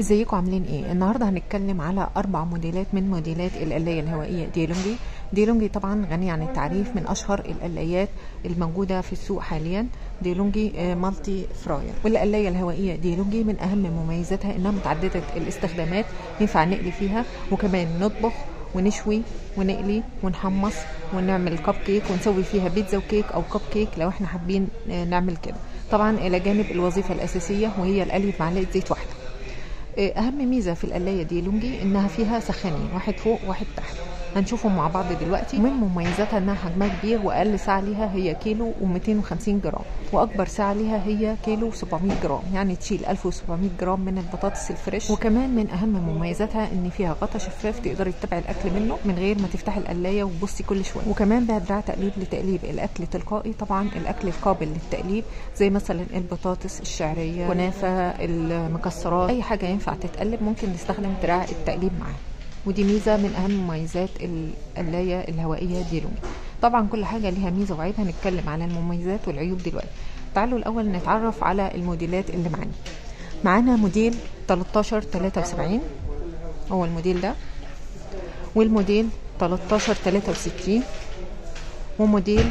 ازيكم عاملين ايه النهارده هنتكلم على اربع موديلات من موديلات القلايه الهوائيه ديلونجي ديلونجي طبعا غني عن التعريف من اشهر القلايات الموجوده في السوق حاليا ديلونجي آه، مالتي فراير والقلايه الهوائيه ديلونجي من اهم مميزاتها انها متعدده الاستخدامات ينفع نقلي فيها وكمان نطبخ ونشوي ونقلي ونحمص ونعمل كب كيك ونسوي فيها بيتزا وكيك او كب كيك لو احنا حابين آه، نعمل كده طبعا الى جانب الوظيفه الاساسيه وهي القلي بمعلقه زيت واحده اهم ميزه في القلايه دي لونجي انها فيها سخانين واحد فوق واحد تحت هنشوفهم مع بعض دلوقتي ومن مميزاتها انها حجمها كبير واقل سعه ليها هي كيلو و250 جرام واكبر سعه ليها هي كيلو 700 جرام يعني تشيل 1700 جرام من البطاطس الفريش وكمان من اهم مميزاتها ان فيها غطا شفاف تقدري تتبعي الاكل منه من غير ما تفتحي القلايه وتبصي كل شويه وكمان بها دراع تقليب لتقليب الاكل تلقائي طبعا الاكل القابل للتقليب زي مثلا البطاطس الشعريه كنافه المكسرات اي حاجه ينفع تتقلب ممكن نستخدم دراع التقليب معاها ودي ميزه من اهم مميزات القلايه الهوائيه دي لونجي طبعا كل حاجه ليها ميزه وعيب هنتكلم على المميزات والعيوب دلوقتي تعالوا الاول نتعرف على الموديلات اللي معانا معانا موديل 13 73 هو الموديل ده والموديل 13 63 وموديل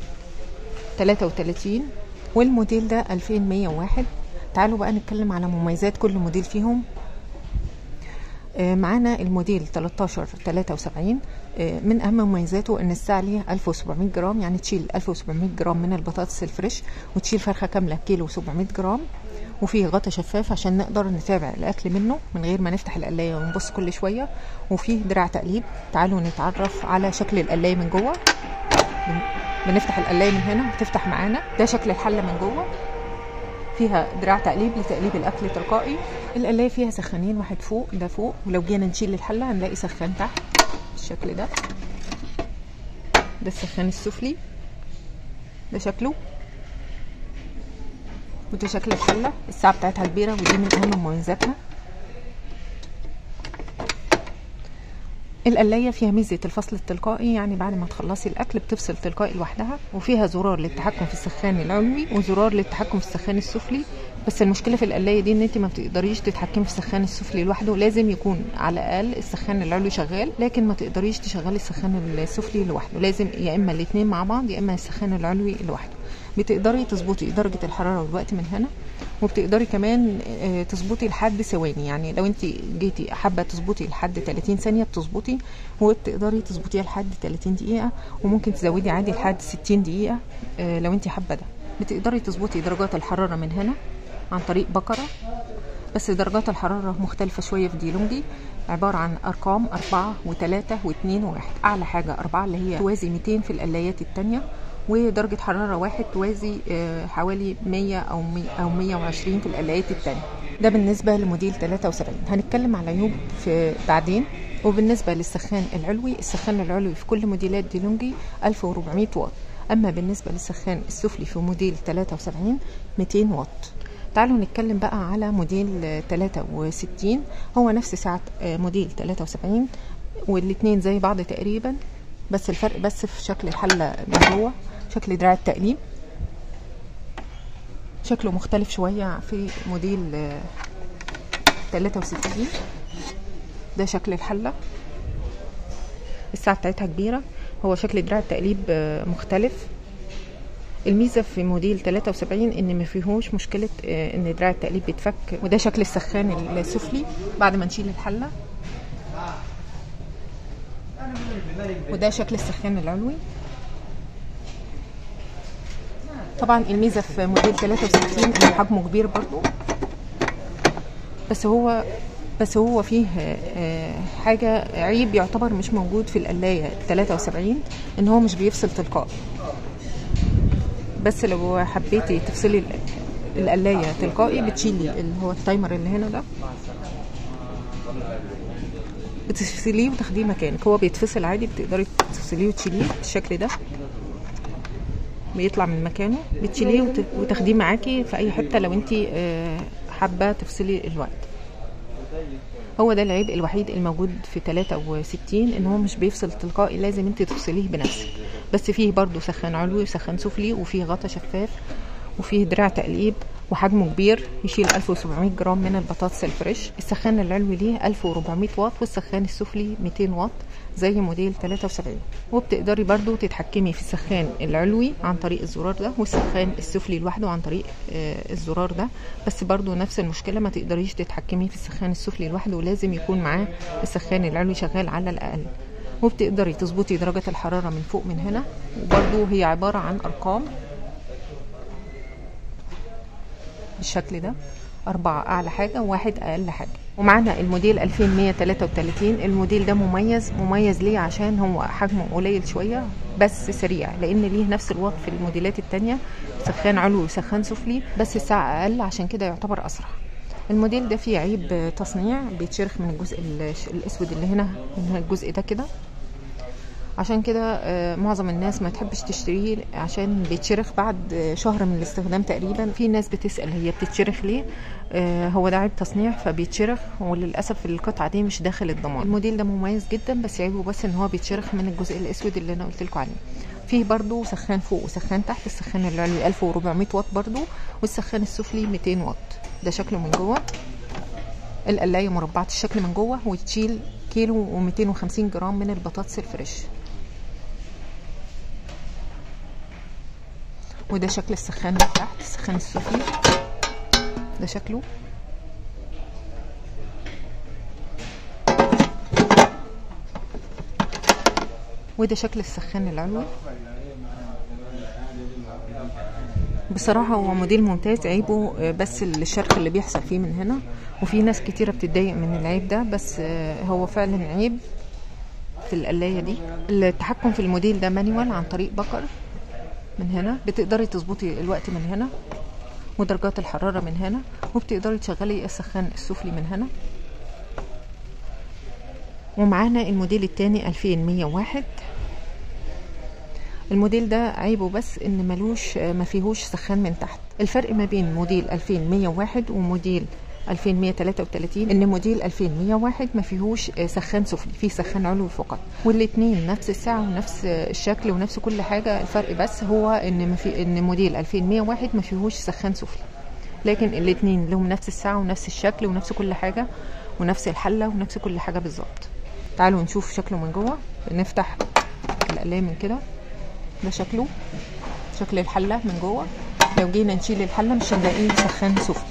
33 والموديل ده 2101 تعالوا بقى نتكلم على مميزات كل موديل فيهم آه، معانا الموديل 13 73 آه، من اهم مميزاته ان الساعه ليه 1700 جرام يعني تشيل 1700 جرام من البطاطس الفريش وتشيل فرخه كامله كيلو 700 جرام وفيه غطا شفاف عشان نقدر نتابع الاكل منه من غير ما نفتح القلايه ونبص كل شويه وفيه دراع تقليب تعالوا نتعرف على شكل القلايه من جوه بنفتح القلايه من هنا بتفتح معانا ده شكل الحله من جوه فيها دراع تقليب لتقليب الاكل تلقائي القلايه فيها سخانين واحد فوق ده فوق ولو جينا نشيل الحله هنلاقي سخان تحت بالشكل ده ده السخان السفلي ده شكله وده شكل الحله الساعه بتاعتها كبيره ودي من اهم مميزاتها القلايه فيها ميزه الفصل التلقائي يعني بعد ما تخلصي الاكل بتفصل تلقائي لوحدها وفيها زرار للتحكم في السخان العلوي وزرار للتحكم في السخان السفلي بس المشكله في القلايه دي ان انت ما بتقدريش تتحكمي في السخان السفلي لوحده لازم يكون على الاقل السخان العلوي شغال لكن ما تقدريش تشغلي السخان السفلي لوحده لازم يا اما الاثنين مع بعض يا اما السخان العلوي لوحده بتقدري تظبطي درجه الحراره والوقت من هنا وبتقدري كمان آه، تظبطي لحد ثواني يعني لو انت جيتي حابه تظبطي لحد 30 ثانيه بتظبطي وبتقدري تظبطيها لحد 30 دقيقه وممكن تزودي عادي لحد 60 دقيقه آه، لو انت حابه ده بتقدري تظبطي درجات الحراره من هنا عن طريق بكره بس درجات الحرارة مختلفة شوية في ديلونجي عبارة عن أرقام أربعة وثلاثة واثنين وواحد أعلى حاجة أربعة اللي هي توازي 200 في القلايات التانية ودرجة حرارة واحد توازي آه، حوالي 100 أو 100 أو 120 في القلايات التانية ده بالنسبة لموديل 73 هنتكلم على عيوب في بعدين وبالنسبة للسخان العلوي السخان العلوي في كل موديلات ديلونجي 1400 واط أما بالنسبة للسخان السفلي في موديل 73 200 واط تعالوا نتكلم بقى على موديل 63 هو نفس سعة آه، موديل 73 والاتنين زي بعض تقريبا بس الفرق بس في شكل الحلة من جوه شكل دراع التقليب شكله مختلف شوية في موديل آه، 63 ده شكل الحلة الساعة بتاعتها كبيرة هو شكل دراع التقليب آه، مختلف الميزة في موديل 73 ان ما فيهوش مشكلة آه، ان دراع التقليب بيتفك وده شكل السخان السفلي بعد ما نشيل الحلة وده شكل السخان العلوي طبعا الميزة في موديل 63 ان حجمه كبير برضو بس هو بس هو فيه آه، حاجة عيب يعتبر مش موجود في القلاية 73 ان هو مش بيفصل تلقائي بس لو حبيتي تفصلي ال- القلاية تلقائي بتشيلي اللي هو التايمر اللي هنا ده بتفصليه وتاخديه مكانك هو بيتفصل عادي بتقدري تفصليه وتشيليه بالشكل ده بيطلع من مكانه بتشيليه وت- وتاخديه معاكي في اي حته لو انت حابه تفصلي الوقت هو ده العيب الوحيد الموجود في 63 ان هو مش بيفصل تلقائي لازم انت تفصليه بنفسك بس فيه برضو سخان علوي وسخان سفلي وفيه غطا شفاف وفيه دراع تقليب وحجمه كبير يشيل 1700 جرام من البطاطس الفريش السخان العلوي ليه 1400 واط والسخان السفلي 200 واط زي موديل 73 وبتقدري برضو تتحكمي في السخان العلوي عن طريق الزرار ده والسخان السفلي لوحده عن طريق آه، الزرار ده بس برضو نفس المشكلة ما تقدريش تتحكمي في السخان السفلي لوحده ولازم يكون معاه السخان العلوي شغال على الأقل وبتقدري تظبطي درجة الحرارة من فوق من هنا وبرضو هي عبارة عن أرقام بالشكل ده أربعة أعلى حاجة وواحد أقل حاجة ومعانا الموديل 2133 الموديل ده مميز مميز ليه عشان هو حجمه قليل شوية بس سريع لأن ليه نفس الوقت في الموديلات التانية سخان علوي وسخان سفلي بس الساعة أقل عشان كده يعتبر أسرع الموديل ده فيه عيب تصنيع بيتشرخ من الجزء الش- الأسود اللي هنا من الجزء ده كده عشان كده آه، معظم الناس ما تحبش تشتريه عشان بيتشرخ بعد آه، شهر من الاستخدام تقريبا في ناس بتسأل هي بتتشرخ ليه آه، هو ده عيب تصنيع فبيتشرخ وللأسف القطعة دي مش داخل الضمان الموديل ده مميز جدا بس عيبه بس ان هو بيتشرخ من الجزء الأسود اللي انا قلت لكم عليه فيه برضو سخان فوق وسخان تحت السخان العلوي 1400 واط برضو والسخان السفلي 200 واط ده شكله من جوه القلاية مربعة الشكل من جوه وتشيل كيلو و250 جرام من البطاطس الفريش وده شكل السخان من تحت السخان السفلي ده شكله وده شكل السخان العلوي بصراحة هو موديل ممتاز عيبه آه، بس الشرخ اللي بيحصل فيه من هنا وفي ناس كتيرة بتتضايق من العيب ده بس آه، هو فعلا عيب في القلاية دي التحكم في الموديل ده مانيوال عن طريق بكر من هنا بتقدري تظبطي الوقت من هنا ودرجات الحرارة من هنا وبتقدري تشغلي السخان السفلي من هنا ومعانا الموديل التاني 2101 الموديل ده عيبه بس ان ملوش ما فيهوش سخان من تحت الفرق ما بين موديل 2101 وموديل 2133 ان موديل 2101 ما فيهوش سخان سفلي فيه سخان علوي فقط والاثنين نفس السعه ونفس الشكل ونفس كل حاجه الفرق بس هو ان ما في ان موديل 2101 ما فيهوش سخان سفلي لكن الاثنين لهم نفس السعه ونفس الشكل ونفس كل حاجه ونفس الحله ونفس كل حاجه بالظبط تعالوا نشوف شكله من جوه نفتح القلايه من كده ده شكله شكل الحله من جوه لو جينا نشيل الحله مش هنلاقيه سخان سفلي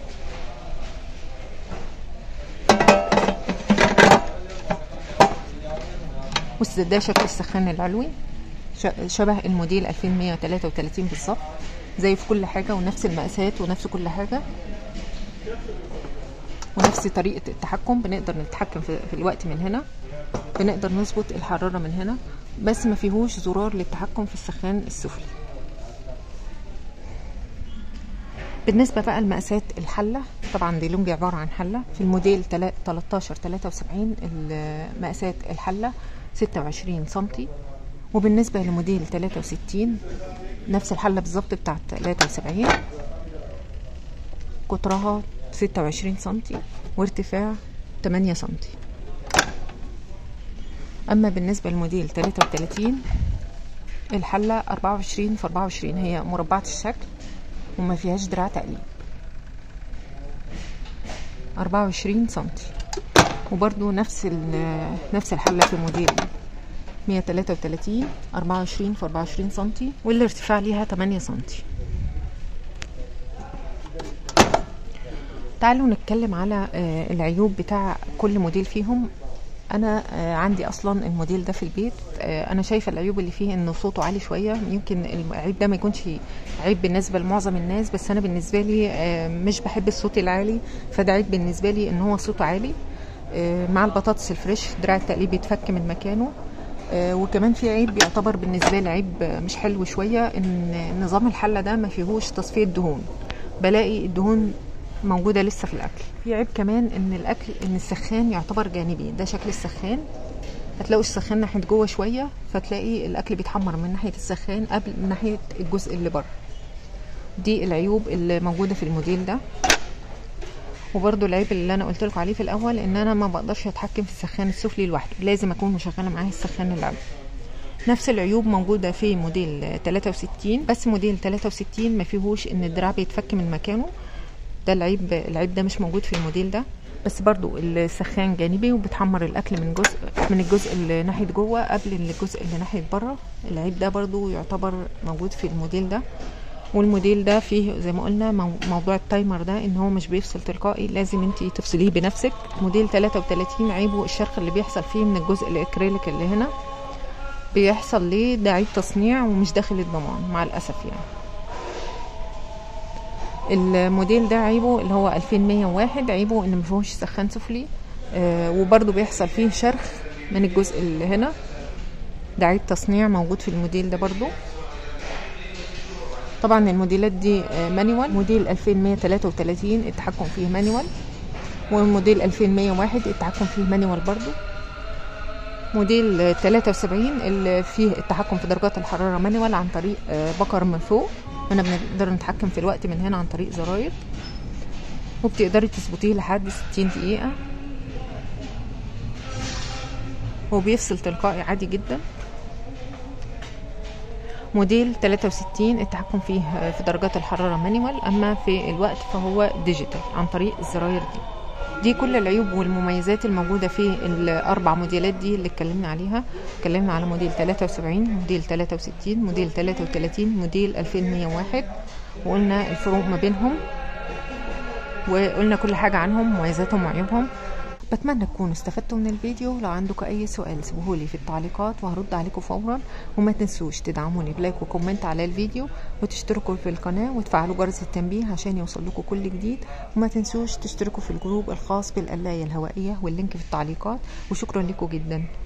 بص ده شكل السخان العلوي ش- شبه الموديل 2133 بالظبط زي في كل حاجه ونفس المقاسات ونفس كل حاجه ونفس طريقه التحكم بنقدر نتحكم في, في الوقت من هنا بنقدر نظبط الحراره من هنا بس ما فيهوش زرار للتحكم في السخان السفلي بالنسبه بقى لمقاسات الحله طبعا دي لونجي عباره عن حله في الموديل تلا- 13 73 ال- مقاسات الحله 26 سنتي وبالنسبه لموديل 63 نفس الحله بالظبط بتاعت 73 قطرها 26 سنتي وارتفاع 8 سنتي اما بالنسبه للموديل 33 الحله 24 في 24 هي مربعه الشكل وما فيهاش دراع تقليب 24 سنتي وبرضو نفس ال- نفس الحله في موديل 133 24 في 24 سنتي والارتفاع ليها 8 سنتي تعالوا نتكلم على آه، العيوب بتاع كل موديل فيهم انا آه، عندي اصلا الموديل ده في البيت آه، انا شايفه العيوب اللي فيه انه صوته عالي شويه يمكن العيب ده ما يكونش عيب بالنسبه لمعظم الناس بس انا بالنسبه لي آه، مش بحب الصوت العالي فده عيب بالنسبه لي ان هو صوته عالي آه، مع البطاطس الفريش دراع التقليب بيتفك من مكانه آه، وكمان في عيب يعتبر بالنسبه لي عيب آه، مش حلو شويه ان نظام الحله ده ما فيهوش تصفيه دهون بلاقي الدهون موجوده لسه في الاكل في عيب كمان ان الاكل ان السخان يعتبر جانبي ده شكل السخان هتلاقوا السخان ناحيه جوه شويه فتلاقي الاكل بيتحمر من ناحيه السخان قبل من ناحيه الجزء اللي بره دي العيوب اللي موجوده في الموديل ده وبرده العيب اللي انا قلت لكم عليه في الاول ان انا ما بقدرش اتحكم في السخان السفلي لوحده لازم اكون مشغله معاه السخان العلوي نفس العيوب موجودة في موديل 63 بس موديل 63 ما فيهوش ان الدراع بيتفك من مكانه ده العيب العيب ده مش موجود في الموديل ده بس برضو السخان جانبي وبتحمر الاكل من جزء من الجزء اللي ناحيه جوه قبل الجزء اللي ناحيه بره العيب ده برضو يعتبر موجود في الموديل ده والموديل ده فيه زي ما قلنا موضوع التايمر ده ان هو مش بيفصل تلقائي لازم انت تفصليه بنفسك موديل 33 عيبه الشرخ اللي بيحصل فيه من الجزء الاكريليك اللي هنا بيحصل ليه ده عيب تصنيع ومش داخل الضمان مع الاسف يعني الموديل ده عيبه اللي هو 2101 عيبه ان مفيهوش سخان سفلي آه وبرده بيحصل فيه شرخ من الجزء اللي هنا ده عيب تصنيع موجود في الموديل ده برضو طبعا الموديلات دي آه مانيوال موديل 2133 التحكم فيه مانيوال وموديل 2101 التحكم فيه مانيوال برضو موديل 73 اللي فيه التحكم في درجات الحرارة مانيوال عن طريق آه بكر من فوق هنا بنقدر نتحكم في الوقت من هنا عن طريق زراير وبتقدري تظبطيه لحد 60 دقيقة وبيفصل تلقائي عادي جدا موديل 63 التحكم فيه في درجات الحرارة مانيوال أما في الوقت فهو ديجيتال عن طريق الزراير دي دي كل العيوب والمميزات الموجودة في الأربع موديلات دي اللي اتكلمنا عليها اتكلمنا على موديل 73 موديل 63 موديل 33 موديل 2101 وقلنا الفروق ما بينهم وقلنا كل حاجة عنهم مميزاتهم وعيوبهم بتمنى تكونوا استفدتوا من الفيديو لو عندكم اي سؤال سيبوهولي في التعليقات وهرد عليكم فورا وما تنسوش تدعموني بلايك وكومنت على الفيديو وتشتركوا في القناة وتفعلوا جرس التنبيه عشان يوصل لكم كل جديد وما تنسوش تشتركوا في الجروب الخاص بالقلاية الهوائية واللينك في التعليقات وشكرا لكم جدا